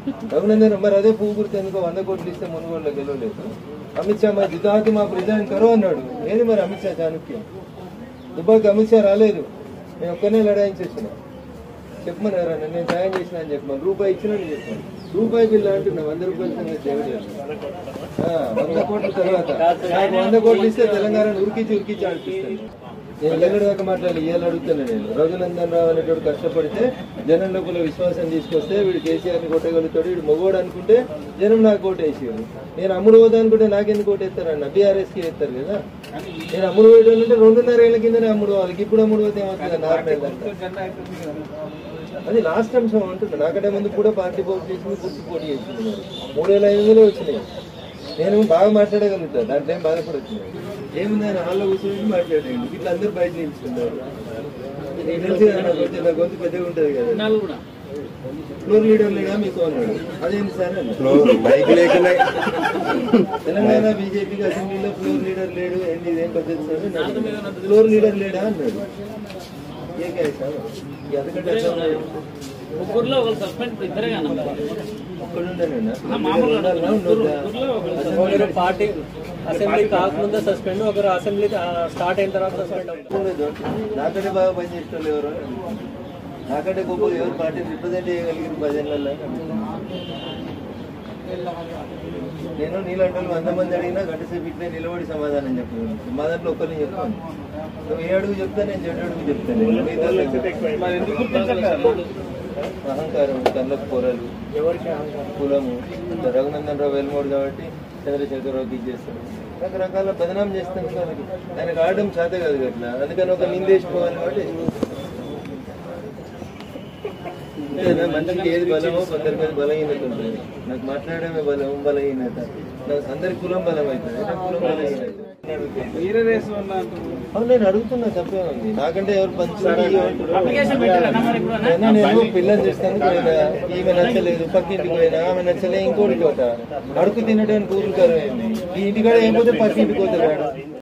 రఘునందన్ మరి అదే పువ్వు గుర్తు ఎందుకో వంద కోట్లు ఇస్తే మునుగోడులో గెలవలేదు అమిత్ షా మరి జితాకి మా ప్రిజైన్ కరో అన్నాడు ఏది మరి అమిత్ షా చాణుక్యం దుబాయ్కి అమిత్ షా రాలేదు నేను ఒక్కనే లడాయించేసిన చెప్పమని ఎవరన్నా నేను సాయం చేసిన అని చెప్పమని రూపాయి ఇచ్చిన చెప్పాను రూపాయి బిల్లు అంటున్నా వంద రూపాయల సంగతి దేవుడు ఆ, వంద కోట్ల తర్వాత నాకు వంద కోట్లు ఇస్తే తెలంగాణ ఉరికించి ఉరికించి అనిపిస్తాను నేను ఎల్లడి దాకా మాట్లాడి ఇవాళ అడుగుతాను నేను రఘునందన్ రావు అనేటోడు కష్టపడితే జనం లోపల విశ్వాసం తీసుకొస్తే వీడు కేసీఆర్ ని కొట్టగలుగుతాడు వీడు మొగోడు అనుకుంటే జనం నాకు ఓటు వేసేవారు నేను అమ్ముడు పోదా అనుకుంటే నాకెందుకు ఓటు వేస్తారన్న బీఆర్ఎస్ కి వేస్తారు కదా నేను అమ్ముడు పోయడం అంటే రెండున్నర ఏళ్ళ కిందనే అమ్ముడు వాళ్ళకి ఇప్పుడు అమ్ముడు పోతే ఏమవుతుంది నార్మల్ అంతా అది లాస్ట్ అంశం అంటుంది నాకంటే ముందు కూడా పార్టీ పోటీ చేసింది గుర్తు పోటీ చేసింది మరి. మూడు వేల ఐదు వందలు వచ్చినాయి నేను బాగా మాట్లాడగలుగుతా దాంట్లో ఏం బాధపడచ్చు ఏముంది ఆయన హాల్లో కూర్చొని మాట్లాడండి ఇట్లా అందరూ బయట నిల్చున్నారు నీకు తెలిసి కదా నా గొంతు నా గొంతు పెద్దగా ఉంటుంది కదా ఫ్లోర్ లీడర్ లేడా మీకు అన్నాడు అదేంటి సార్ అన్నాడు. బైక్ లేకుండా తెలంగాణ బీజేపీకి అసెంబ్లీలో ఫ్లోర్ లీడర్ లేడు ఏంటి ఇదేం పద్ధతి సార్ అని అడిగాను. ఫ్లోర్ లీడర్ లేడా అన్నాడు ఏ కాయ సార్ ఈ అందుకంటే ఎట్లా ఉన్నాడు? ముగ్గురులో ఒకరు సస్పెండ్ ఇద్దరే కనబడారు. ఒక్కడుండేనా? మామూలుగా ఉండాలా? ఉండొద్దా? ముగ్గురులో ఒకరు ఒకరు పార్టీ అసెంబ్లీ కాకముందే సస్పెండ్ ఒకరు అసెంబ్లీ స్టార్ట్ అయిన తర్వాత సస్పెండ్ అవుతారు ఉండదు. నాకంటే బాగా పనిచేసిన వాళ్ళు ఎవరు నాకంటే గొప్ప ఎవరు పార్టీ రిప్రజెంట్ చేయగలిగిన ప్రజలలో నేను నీలాంటి వాళ్ళు వంద మంది అడిగినా గంట సేపు ఇట్లే నిలబడి సమాధానం చెప్పాను మా దాంట్లో ఒక్కరిని చెప్తాను నువ్వు ఏ అడుగు చెప్తా నేను చెడు అడుగు చెప్తాను మిగతా వాళ్ళకి అహంకారం కళ్ళకు పొరలు కులము ఇంత రఘునందన్ రావు వెల్మోడు కాబట్టి చంద్రశేఖరరావుకి ఇచ్చేస్తాడు రకరకాల బదనాం చేస్తాను వాళ్ళకి ఆయనకు ఆడడం చేత కాదు అట్లా అందుకని ఒక నిందేసిపోవాలి కాబట్టి అంతేనా? మనిషికి ఏది బలమో కొందరికి అది బలహీనత ఉంటుంది నాకు మాట్లాడమే బలం బలహీనత నాకు అందరి కులం బలం అవుతుంది నాకు కులం బలహీనత అవును నేను అడుగుతున్నా తప్పే ఉంది నాకంటే ఎవరు పంచుతారు అప్లికేషన్ పెట్టారన్నా మరి ఇప్పుడు అన్నా? అయినా నేను పిల్లలు చూస్తాను పోయినా ఈమె నచ్చలేదు పక్కింటికి పోయినా ఆమె నచ్చలే ఇంకోటి చోట అడుగు తినడానికి ఊరుకారు ఈ ఇంటికాడ ఏం పోతే పక్కింటికి పోతాడు వాడు